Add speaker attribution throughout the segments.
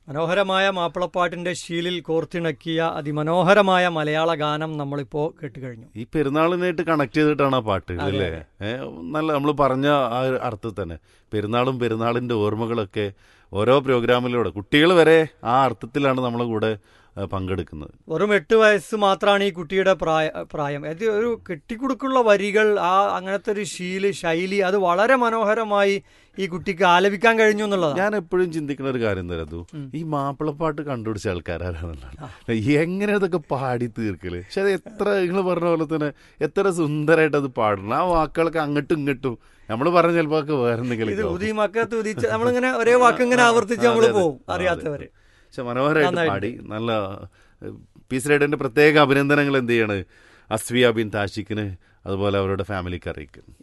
Speaker 1: മനോഹരമായ മാപ്പിളപ്പാട്ടിന്റെ ശീലിൽ കോർത്തിണക്കിയ അതിമനോഹരമായ മലയാള ഗാനം നമ്മളിപ്പോ കേട്ടുകഴിഞ്ഞു
Speaker 2: ഈ പെരുന്നാളിനായിട്ട് കണക്ട് ചെയ്തിട്ടാണ് ആ പാട്ട്
Speaker 1: അതെ,
Speaker 2: അല്ലേ ഏ, നല്ല നമ്മൾ പറഞ്ഞ ആ ഒരു അർത്ഥത്തിൽ തന്നെ പെരുന്നാളും പെരുന്നാളിന്റെ ഓർമ്മകളൊക്കെ ഓരോ പ്രോഗ്രാമിലൂടെ കുട്ടികൾ വരെ ആ അർത്ഥത്തിലാണ് നമ്മളെ കൂടെ ആ, പങ്കെടുക്കുന്നത്
Speaker 1: വെറും എട്ട് വയസ്സ് മാത്രമാണ് ഈ കുട്ടിയുടെ പ്രായ പ്രായം അത് ഒരു കെട്ടിക്കുടുക്കുള്ള വരികൾ ആ അങ്ങനത്തെ ഒരു ശീല് ശൈലി അത് വളരെ മനോഹരമായി ഈ കുട്ടിക്ക് ആലപിക്കാൻ കഴിഞ്ഞു എന്നുള്ളതാണ്
Speaker 2: ഞാൻ എപ്പോഴും ചിന്തിക്കുന്ന ഒരു കാര്യം തരതു
Speaker 1: ഉം.
Speaker 2: ഈ മാപ്പിളപ്പാട്ട് കണ്ടുപിടിച്ച ആൾക്കാരാണെന്നുള്ളതാണ് എങ്ങനെ അതൊക്കെ പാടി തീർക്കല് പക്ഷെ അത് എത്ര നിങ്ങൾ പറഞ്ഞ പോലെ തന്നെ എത്ര സുന്ദരമായിട്ട് അത് പാടണം ആ വാക്കുകളൊക്കെ അങ്ങോട്ടും ഇങ്ങോട്ടും നമ്മൾ പറഞ്ഞ ചിലപ്പോ ഒക്കെ വേറെ
Speaker 1: ഇത്
Speaker 2: എന്തെങ്കിലും
Speaker 1: ഉദി മക്കത്ത് ഉദിച്ച് നമ്മളിങ്ങനെ ഒരേ വാക്ക് ഇങ്ങനെ ആവർത്തിച്ച് നമ്മൾ
Speaker 2: അതെ, അതെ.
Speaker 1: പോകും
Speaker 2: ആ, അതെ.
Speaker 1: അറിയാത്തവര്
Speaker 2: പക്ഷെ മനോഹരമായിട്ട്
Speaker 1: നന്നായിട്ട്.
Speaker 2: പാടി നല്ല പീസ് റൈഡറിന്റെ പ്രത്യേക അഭിനന്ദനങ്ങൾ എന്ത് ചെയ്യാണ് അസ്വിയ ബിൻ താഷിക്കിന് അതുപോലെ അവരുടെ ഫാമിലിക്ക് അറിയിക്കുന്നു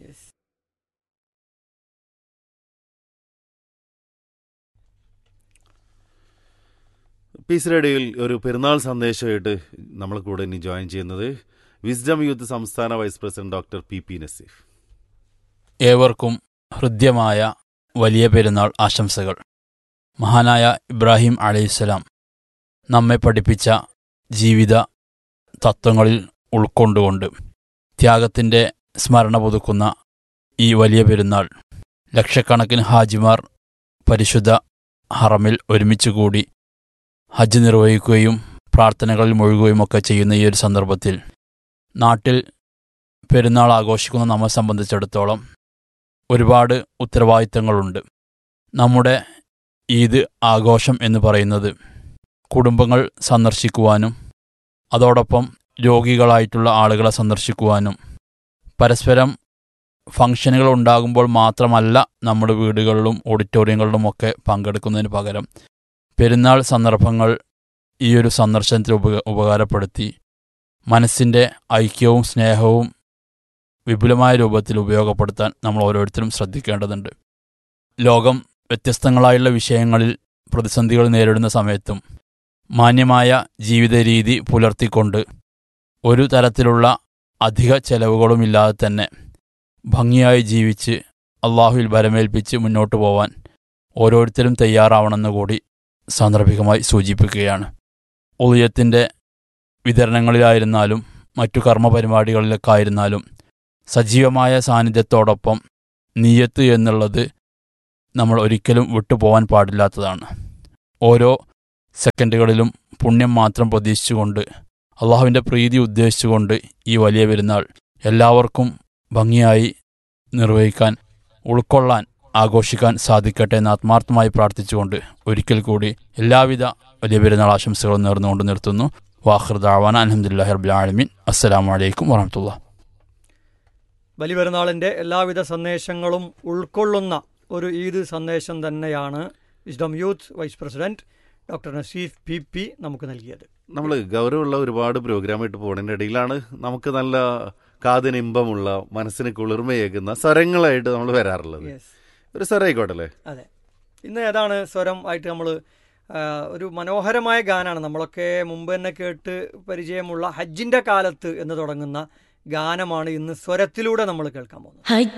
Speaker 2: പീസ് റേഡിയോയിൽ ഒരു പെരുന്നാൾ സന്ദേശമായിട്ട് നമ്മളെ കൂടെ ഇനി ജോയിൻ ചെയ്യുന്നത് വിസ്ഡം യൂത്ത് സംസ്ഥാന vice president doctor P P Naseef
Speaker 3: ഏവർക്കും ഹൃദ്യമായ വലിയ പെരുന്നാൾ ആശംസകൾ മഹാനായ ഇബ്രാഹിം അലൈഹിസ്സലാം നമ്മെ പഠിപ്പിച്ച ജീവിത തത്വങ്ങളിൽ ഉൾക്കൊണ്ടുകൊണ്ട് ത്യാഗത്തിൻ്റെ സ്മരണ പുതുക്കുന്ന ഈ വലിയ പെരുന്നാൾ ലക്ഷക്കണക്കിന് ഹാജിമാർ പരിശുദ്ധ ഹറമിൽ ഒരുമിച്ചുകൂടി ഹജ്ജ് നിർവഹിക്കുകയും പ്രാർത്ഥനകളിൽ മുഴുകുകയും ഒക്കെ ചെയ്യുന്ന ഈ ഒരു സന്ദർഭത്തിൽ നാട്ടിൽ പെരുന്നാൾ ആഘോഷിക്കുന്ന നമ്മെ സംബന്ധിച്ചിടത്തോളം ഒരുപാട് ഉത്തരവാദിത്തങ്ങളുണ്ട് നമ്മുടെ ഈദ് ആഘോഷം എന്ന് പറയുന്നത് കുടുംബങ്ങൾ സന്ദർശിക്കുവാനും അതോടൊപ്പം രോഗികളായിട്ടുള്ള ആളുകളെ സന്ദർശിക്കുവാനും പരസ്പരം ഫംഗ്ഷനുകൾ ഉണ്ടാകുമ്പോൾ മാത്രമല്ല നമ്മുടെ വീടുകളിലും ഓഡിറ്റോറിയങ്ങളിലുമൊക്കെ പങ്കെടുക്കുന്നതിന് പകരം പെരുന്നാൾ സന്ദർഭങ്ങൾ ഈ ഒരു സന്ദർശനത്തിൽ ഉപക ഉപകാരപ്പെടുത്തി മനസ്സിൻ്റെ ഐക്യവും സ്നേഹവും വിപുലമായ രൂപത്തിൽ ഉപയോഗപ്പെടുത്താൻ നമ്മൾ ഓരോരുത്തരും ശ്രദ്ധിക്കേണ്ടതുണ്ട് ലോകം വ്യത്യസ്തങ്ങളായുള്ള വിഷയങ്ങളിൽ പ്രതിസന്ധികൾ നേരിടുന്ന സമയത്തും മാന്യമായ ജീവിത രീതി പുലർത്തിക്കൊണ്ട് ഒരു തരത്തിലുള്ള അധിക ചെലവുകളുമില്ലാതെ തന്നെ ഭംഗിയായി ജീവിച്ച് അള്ളാഹുവിൽ ഭരമേൽപ്പിച്ച് മുന്നോട്ട് പോവാൻ ഓരോരുത്തരും തയ്യാറാവണമെന്ന് കൂടി സാന്ദർഭികമായി സൂചിപ്പിക്കുകയാണ് ഉദയത്തിൻ്റെ വിതരണങ്ങളിലായിരുന്നാലും മറ്റു കർമ്മപരിപാടികളിലൊക്കെ ആയിരുന്നാലും സജീവമായ സാന്നിധ്യത്തോടൊപ്പം നീയത്ത് എന്നുള്ളത് നമ്മൾ ഒരിക്കലും വിട്ടുപോകാൻ പാടില്ലാത്തതാണ് ഓരോ സെക്കൻഡുകളിലും പുണ്യം മാത്രം പ്രതീക്ഷിച്ചുകൊണ്ട് അള്ളാഹുവിൻ്റെ പ്രീതി ഉദ്ദേശിച്ചുകൊണ്ട് ഈ വലിയ പെരുന്നാൾ എല്ലാവർക്കും ഭംഗിയായി നിർവഹിക്കാൻ ഉൾക്കൊള്ളാൻ ആഘോഷിക്കാൻ സാധിക്കട്ടെ എന്ന് ആത്മാർത്ഥമായി പ്രാർത്ഥിച്ചുകൊണ്ട് ഒരിക്കൽ കൂടി എല്ലാവിധ വലിയ പെരുന്നാൾ ആശംസകളും നേർന്നുകൊണ്ട് നിർത്തുന്നു വാഹൃദാവാൻ അലഹമുല്ലാ റബ്ബിൽ ആലമീൻ അസ്സലാമു അലൈക്കും വറഹമത്തുള്ള
Speaker 1: ബലി പെരുന്നാളിന്റെ എല്ലാവിധ സന്ദേശങ്ങളും ഉൾക്കൊള്ളുന്ന ഒരു ഈദ് സന്ദേശം തന്നെയാണ് Wisdom Youth vice president doctor Naseef P P നമുക്ക് നൽകിയത്
Speaker 2: നമ്മൾ ഗൗരവമുള്ള ഒരുപാട് പ്രോഗ്രാമായിട്ട് പോകുന്നതിൻ്റെ ഇടയിലാണ് നമുക്ക് നല്ല കാതിന് ഇമ്പമുള്ള മനസ്സിന് കുളിർമയേകുന്ന സ്വരങ്ങളായിട്ട് നമ്മൾ വരാറുള്ളത്
Speaker 1: യെസ്
Speaker 2: ഒരു സ്വരം ആയിക്കോട്ടെ അല്ലേ
Speaker 1: അതെ ഇന്ന് ഏതാണ് സ്വരം ആയിട്ട് നമ്മൾ ഒരു മനോഹരമായ ഗാനാണ് നമ്മളൊക്കെ മുമ്പ് തന്നെ കേട്ട് പരിചയമുള്ള ഹജ്ജിന്റെ കാലത്ത് എന്ന് തുടങ്ങുന്ന ഗാനമാണ് ഇന്ന് സ്വരത്തിലൂടെ നമ്മൾ കേൾക്കാൻ പോകുന്നത്
Speaker 4: ഹജ്ജ്